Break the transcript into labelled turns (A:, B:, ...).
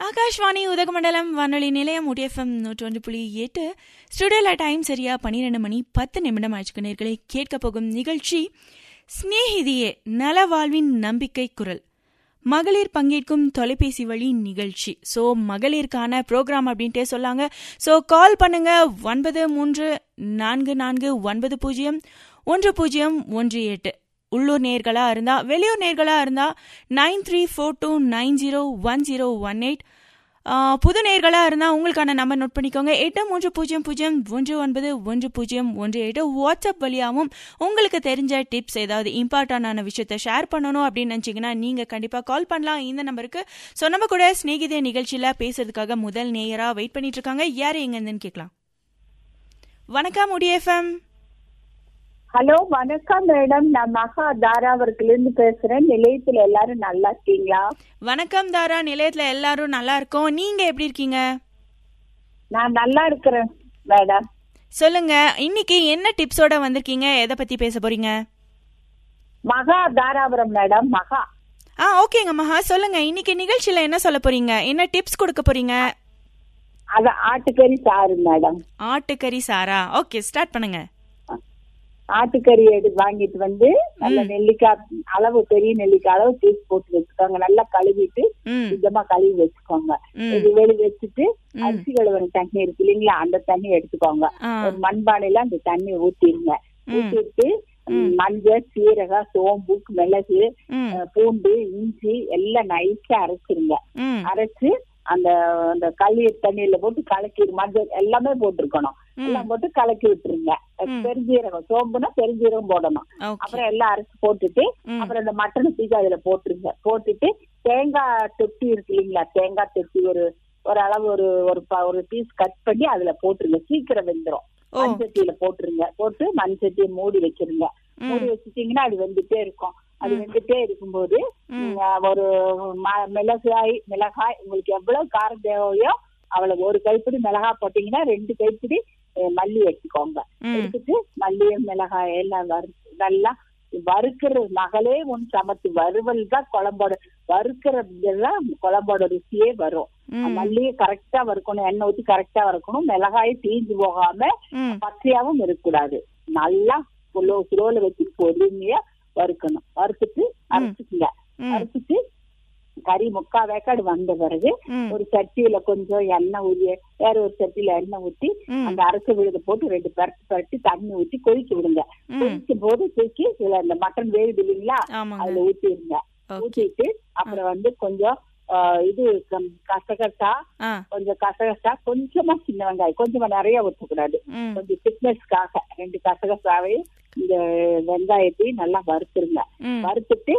A: ஆகாஷ்வாணி உதகமண்டலம் வானொலி நிலையம் உடிஎஃப்எம் நூற்றி ஒன்று புள்ளி எட்டு ஸ்டுடியோல டைம் சரியா பன்னிரெண்டு மணி பத்து நிமிடம் ஆயிடுச்சு நேர்களை கேட்க போகும் நிகழ்ச்சி ஸ்நேகிதியே நலவாழ்வின் நம்பிக்கை குரல் மகளிர் பங்கேற்கும் தொலைபேசி வழி நிகழ்ச்சி ஸோ மகளிருக்கான ப்ரோக்ராம் அப்படின்ட்டே சொல்லாங்க ஸோ கால் பண்ணுங்க ஒன்பது மூன்று நான்கு நான்கு ஒன்பது பூஜ்ஜியம் ஒன்று பூஜ்ஜியம் ஒன்று எட்டு உள்ளூர் நேர்களா இருந்தா வெளியூர் நேர்களா இருந்தா nine three four two nine zero one zero one eight புது நேர்களா இருந்தா உங்களுக்கான நம்பர் நோட் பண்ணிக்கோங்க எட்டு மூன்று பூஜ்ஜியம் பூஜ்ஜியம் ஒன்று ஒன்பது ஒன்று பூஜ்ஜியம் ஒன்று எட்டு வாட்ஸ்அப் வழியாகவும் உங்களுக்கு தெரிஞ்ச டிப்ஸ் ஏதாவது இம்பார்ட்டண்டான விஷயத்த ஷேர் பண்ணணும் அப்படின்னு நினச்சிங்கன்னா நீங்க கண்டிப்பா கால் பண்ணலாம் இந்த நம்பருக்கு ஸோ நம்ம கூட ஸ்நேகிதே நிகழ்ச்சியில பேசுறதுக்காக முதல் நேயரா வெயிட் பண்ணிட்டு இருக்காங்க யார் எங்க இருந்துன்னு கேட்கலாம் வணக்கம் உடிஎஃப்எம்
B: ஹலோ வணக்கம் மேடம் நான் மகா தாராவரத்துல இருந்து பேசுறேன் நிலையத்துல எல்லாரும் நல்லா இருக்கீங்களா
A: வணக்கம் தாரா நிலையத்துல எல்லாரும் நல்லா இருக்கோம் நீங்க எப்படி இருக்கீங்க
B: நான் நல்லா இருக்கிறேன் மேடம்
A: சொல்லுங்க இன்னைக்கு என்ன டிப்ஸோட வந்திருக்கீங்க எதை பத்தி பேச போறீங்க
B: மகா தாராபுரம் மேடம் மகா
A: ஆ ஓகேங்க மகா சொல்லுங்க இன்னைக்கு நிகழ்ச்சியில என்ன சொல்ல போறீங்க என்ன டிப்ஸ் கொடுக்க போறீங்க
B: அத ஆட்டுக்கறி சாறு மேடம்
A: ஆட்டுக்கறி சாரா ஓகே ஸ்டார்ட் பண்ணுங்க
B: ஆட்டுக்கறி எடு வாங்கிட்டு வந்து நல்ல நெல்லிக்காய் அளவு பெரிய நெல்லிக்காய் அளவு பீஸ் போட்டு வச்சுக்கோங்க நல்லா கழுவிட்டு
A: ம்
B: சுத்தமா கழுவி வச்சுக்கோங்க
A: ம்.
B: இது வெளி வச்சுட்டு அரிசி கழுவுற தண்ணி இருக்கு இல்லைங்களா அந்த தண்ணி எடுத்துக்கோங்க
A: ஆ.
B: ஒரு மண்பானையில அந்த தண்ணி ஊத்திடுங்க ஊத்திட்டு மஞ்சள் சீரகம் சோம்பு மிளகு
A: ம்
B: அஹ், பூண்டு இஞ்சி எல்லாம் நைஸா அரைச்சிருங்க
A: ம்
B: அரைச்சு அந்த அந்த கல்லீர் தண்ணியில போட்டு கலக்கி மஞ்சள் எல்லாமே போட்டிருக்கணும் எல்லாம் போட்டு கலக்கி விட்டுருங்க பெருஞ்சீரகம் சோம்புனா பெருஞ்சீரகம் போடணும்
A: ஓகே
B: அப்புறம் எல்லாம் அரைச்சு போட்டுட்டு
A: ம்.
B: அப்புறம் இந்த மட்டன் தூக்கி அதுல போட்டுருங்க போட்டுட்டு தேங்காய் தொட்டி இருக்கு இல்லைங்களா தேங்காய் தொட்டி ஒரு ஒரு அளவு ஒரு ஒரு ப- ஒரு பீஸ் கட் பண்ணி அதுல போட்டுருங்க சீக்கிரம் வெந்துரும்
A: ஓ.
B: மண் சட்டியில போட்டுருங்க போட்டு மண் சட்டியை மூடி வச்சிருங்க மூடி வச்சுட்டீங்கன்னா அது வெந்துட்டே இருக்கும் அது வெந்துட்டே இருக்கும்போது நீங்க ஒரு ம- மிளகாய் மிளகாய் உங்களுக்கு எவ்வளவு காரம் தேவையோ அவ்வளவு ஒரு கைப்பிடி மிளகாய் போட்டீங்கன்னா ரெண்டு கைப்பிடி அஹ், மல்லி எடுத்துக்கோங்க
A: ம்
B: எடுத்துட்டு மல்லியும் மிளகாய் எல்லாம் வறு நல்லா வறுக்கிற மகளே உன் சமத்து வறுவல் தான் குழம்போட வறுக்கிறதெல்லாம் குழம்போட ருசியே வரும்
A: ம்
B: மல்லியை கரெக்டா வறுக்கணும் எண்ணெய் ஊத்தி கரெக்டா வறுக்கணும் மிளகாய் தீஞ்சு போகாம
A: ம்
B: பச்சையாவும் இருக்கக்கூடாது நல்லா ஸ்லோ ஸ்லோல வச்சு பொறுமையா வறுக்கணும் வறுத்துட்டு அரைச்சுக்குங்க
A: ம்.
B: அரைச்சிட்டு கறி முக்கா வேக்காடு வந்த பிறகு
A: ம்
B: ஒரு சட்டியில கொஞ்சம் எண்ணெய் ஊதி வேற ஒரு சட்டியில எண்ணெய் ஊத்தி
A: ம்.
B: அந்த அரைச்ச விழுத போட்டு ரெண்டு பரட்டு பரட்டி தண்ணி ஊத்தி கொதிக்க விடுங்க
A: ம்.
B: கொதிக்கும் போது தூக்கி இதுல அந்த மட்டன் வேகுது இல்லைங்களா
A: ஆமாங்க
B: அதுல ஊத்திடுங்க
A: ஓகே
B: ஊத்திட்டு அப்புறம் வந்து கொஞ்சம் ஆ, இது கம்- கசகசா
A: ஆ
B: கொஞ்சம் கசகசா கொஞ்சமா சின்ன வெங்காயம் கொஞ்சமா நிறைய ஊற்றக்கூடாது
A: ம்
B: கொஞ்சம் திக்னஸ்க்காக ரெண்டு கசகசாவையும் இந்த வெங்காயத்தையும் நல்லா வறுத்துருங்க
A: ம்
B: வறுத்துட்டு